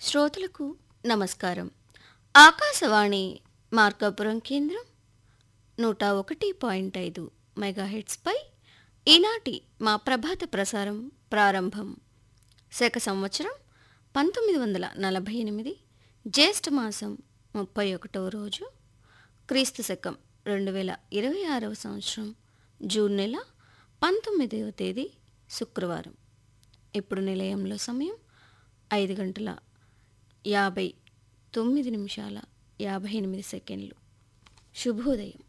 శ్రోతలకు నమస్కారం ఆకాశవాణి మార్కాపురం కేంద్రం నూట ఒకటి పాయింట్ ఐదు మెగాహెట్స్పై ఈనాటి మా ప్రభాత ప్రసారం ప్రారంభం శక సంవత్సరం పంతొమ్మిది వందల నలభై ఎనిమిది జ్యేష్ఠ మాసం ముప్పై ఒకటవ రోజు క్రీస్తు శకం రెండు వేల ఇరవై ఆరవ సంవత్సరం జూన్ నెల పంతొమ్మిదవ తేదీ శుక్రవారం ఇప్పుడు నిలయంలో సమయం ఐదు గంటల యాభై తొమ్మిది నిమిషాల యాభై ఎనిమిది సెకండ్లు శుభోదయం